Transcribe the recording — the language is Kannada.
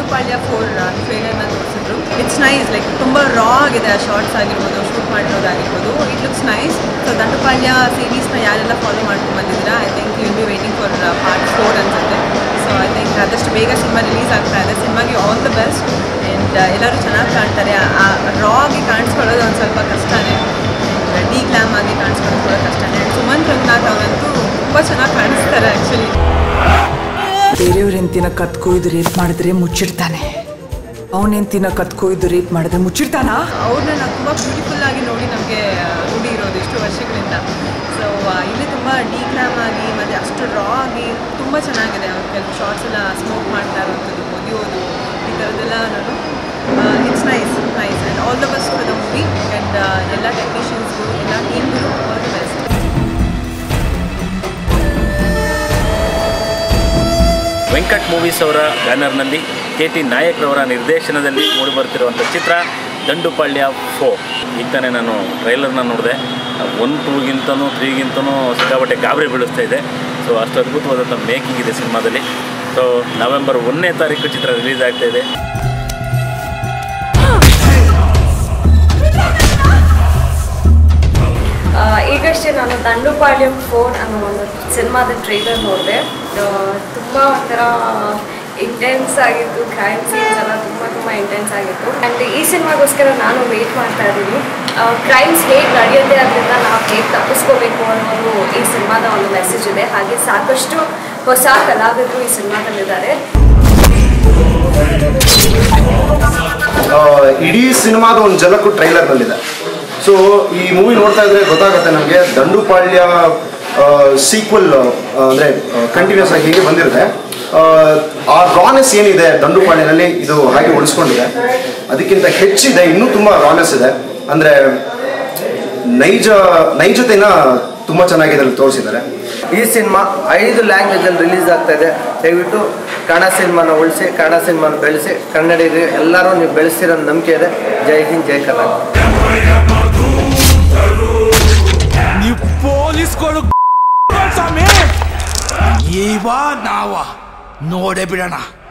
ದಂಡುಪಾಳ್ಯ ಫೋರ್ ಟ್ರೈಲರ್ನ ತೋರಿಸಿದ್ರು ಇಟ್ಸ್ ನೈಸ್ ಲೈಕ್ ತುಂಬ ರಾ ಆಗಿದೆ ಆ ಶಾರ್ಟ್ಸ್ ಆಗಿರ್ಬೋದು ಶೂಟ್ ಮಾಡಿರೋದಾಗಿರ್ಬೋದು it looks nice so Dandupalya ಸೀರೀಸ್ನ ಯಾರೆಲ್ಲ ಫಾಲೋ ಮಾಡ್ಕೊಂಡು ಬಂದಿದ್ದೀರಾ I think you be waiting for part four ಅನ್ಸುತ್ತೆ ಸೊ ಐ ಥಿಂಕ್ ಆದಷ್ಟು ಬೇಗ ಸಿನಿಮಾ ರಿಲೀಸ್ ಆಗ್ತಾ ಇದೆ ಸಿನಿಮಾಗೆ ಆಲ್ ದ ಬೆಸ್ಟ್ ಆ್ಯಂಡ್ ಎಲ್ಲರೂ ಚೆನ್ನಾಗಿ ಕಾಣ್ತಾರೆ ಆ ರಾ ಆಗಿ ಕಾಣಿಸ್ಕೊಳ್ಳೋದು ಒಂದು ಸ್ವಲ್ಪ ಕಷ್ಟನೇ ಡಿ ಗ್ಲಾಮ್ ಆಗಿ ಕಾಣಿಸ್ಕೊಳ್ಳೋದು ಕೂಡ ಕಷ್ಟನೇ ಆ್ಯಂಡ್ ಸುಮಂತ್ ರಂಗನಾಥ್ ಅವರಂತೂ ತುಂಬ ಚೆನ್ನಾಗಿ ಕಾಣಿಸ್ತಾರೆ ಆ್ಯಕ್ಚುಲಿ ಬೇರೆಯವ್ರ ಹೆಂತಿನ ಕತ್ಕೊಯ್ದು ರೇಪ್ ಮಾಡಿದ್ರೆ ಮುಚ್ಚಿಡ್ತಾನೆ ಅವನ ಹೆಂತಿನ ಕತ್ಕೊಯ್ದು ರೇಪ್ ಮಾಡಿದ್ರೆ ಮುಚ್ಚಿಡ್ತಾನಾ ಅವ್ರನ್ನ ನಾವು ತುಂಬ ಬ್ಯೂಟಿಫುಲ್ ಆಗಿ ನೋಡಿ ನಮಗೆ ರೂಢಿ ಇರೋದು ಇಷ್ಟು ವರ್ಷಗಳಿಂದ ಸೊ ಇಲ್ಲಿ ತುಂಬ ಡೀಗ್ರಾಮ್ ಆಗಿ ಮತ್ತು ಅಷ್ಟು ರಾ ಆಗಿ ತುಂಬ ಚೆನ್ನಾಗಿದೆ ಅವ್ರ ಕೆಲವು ಶಾರ್ಟ್ಸ್ ಎಲ್ಲ ಸ್ಮೋಕ್ ಮಾಡ್ತಾ ಇರೋಂಥದ್ದು ಒದಿಯೋದು ಈ ಥರದ್ದೆಲ್ಲ ನಾನು it's nice nice and all the best for the movie and ಎಲ್ಲ ಟೆಕ್ನಿಷಿಯನ್ಸ್ಗೂ ಎಲ್ಲ ಟೀಮ್ಗೂ all the best Venkat movies ಅವರ ಬ್ಯಾನರ್ನಲ್ಲಿ ಕೆ ಟಿ ನಾಯಕ್ರವರ ನಿರ್ದೇಶನದಲ್ಲಿ ಮೂಡಿಬರ್ತಿರುವಂಥ ಚಿತ್ರ ದಂಡುಪಾಳ್ಯ ಫೋ ಈಗ ತಾನೇ ನಾನು ಟ್ರೈಲರ್ನ ನೋಡಿದೆ ಒನ್ ಟೂಗಿಂತನೂ ತ್ರೀಗಿಂತನೂ ಸಿಕ್ಕಾಪಟ್ಟೆ ಗಾಬರಿ ಬೀಳಿಸ್ತಾ ಇದೆ ಸೊ ಅಷ್ಟು ಅದ್ಭುತವಾದಂಥ ಮೇಕಿಂಗ್ ಇದೆ ಸಿನಿಮಾದಲ್ಲಿ ಸೊ ನವೆಂಬರ್ ಒಂದನೇ ತಾರೀಕು ಚಿತ್ರ ರಿಲೀಸ್ ಆಗ್ತಾ ಇದೆ ಆ, ಈಗಷ್ಟೇ ನಾನು ದಂಡುಪಾಳ್ಯಂ ಫೋರ್ ಅನ್ನೋ ಒಂದು ಸಿನಿಮಾದ ಟ್ರೈಲರ್ ನೋಡಿದೆ ತುಂಬ ಒಂಥರ ಇಂಟೆನ್ಸ್ ಆಗಿತ್ತು ಕ್ರೈಮ್ ಸೀನ್ಸ್ ಎಲ್ಲ ತುಂಬ ತುಂಬ ಇಂಟೆನ್ಸ್ ಆಗಿತ್ತು ಆ್ಯಂಡ್ ಈ ಸಿನಿಮಾಗೋಸ್ಕರ ನಾನು ವೆಯ್ಟ್ ಮಾಡ್ತಾ ಇದ್ದೀನಿ ಕ್ರೈಮ್ಸ್ ಹೇಗೆ ನಡೆಯುತ್ತೆ ಅದರಿಂದ ನಾವು ಹೇಗೆ ತಪ್ಪಿಸ್ಕೋಬೇಕು ಅನ್ನೋದು ಈ ಸಿನಿಮಾದ ಒಂದು ಮೆಸೇಜ್ ಇದೆ ಹಾಗೆ ಸಾಕಷ್ಟು ಹೊಸ ಕಲಾವಿದರು ಈ ಸಿನಿಮಾದಲ್ಲಿದ್ದಾರೆ ಆ, ಇಡೀ ಸಿನಿಮಾದ ಒಂದು ಝಲಕ್ಕು ಟ್ರೈಲರ್ನಲ್ಲಿದೆ ಸೊ ಈ ಮೂವಿ ನೋಡ್ತಾ ಇದ್ರೆ ಗೊತ್ತಾಗುತ್ತೆ ನಮಗೆ ದಂಡುಪಾಳ್ಯ ಸೀಕ್ವಲ್ ಅಂದರೆ ಕಂಟಿನ್ಯೂಸ್ ಆಗಿ ಹೀಗೆ ಬಂದಿರುತ್ತೆ ಆ, ಆ ರಾನೆಸ್ ಏನಿದೆ ದಂಡುಪಾಳ್ಯನಲ್ಲಿ ಇದು ಹಾಗೆ ಉಳಿಸ್ಕೊಂಡಿದೆ ಅದಕ್ಕಿಂತ ಹೆಚ್ಚಿದೆ ಇನ್ನೂ ತುಂಬ ರಾನೆಸ್ ಇದೆ ಅಂದರೆ ನೈಜ ನೈಜತೆನ ತುಂಬ ಚೆನ್ನಾಗಿ ಇದರಲ್ಲಿ ತೋರಿಸಿದ್ದಾರೆ ಈ ಸಿನಿಮಾ ಐದು ಲ್ಯಾಂಗ್ವೇಜಲ್ಲಿ ರಿಲೀಸ್ ಆಗ್ತಾ ಇದೆ ದಯವಿಟ್ಟು ಕನ್ನಡ ಸಿನಿಮಾನ ಉಳಿಸಿ ಕನ್ನಡ ಸಿನಿಮಾನ ಬೆಳೆಸಿ ಕನ್ನಡಿಗರಿಗೆ ಎಲ್ಲರೂ ನೀವು ಬೆಳೆಸಿರೋ ನಂಬಿಕೆ ಇದೆ ಜೈ ಹಿಂದ್ ಜೈ ಕರ್ನಾಟಕ ನೀವು ಪೊಲೀಸ್ಗಳು ಸ್ವಾಮಿ ಇವ ನಾವ ನೋಡೇ ಬಿಡೋಣ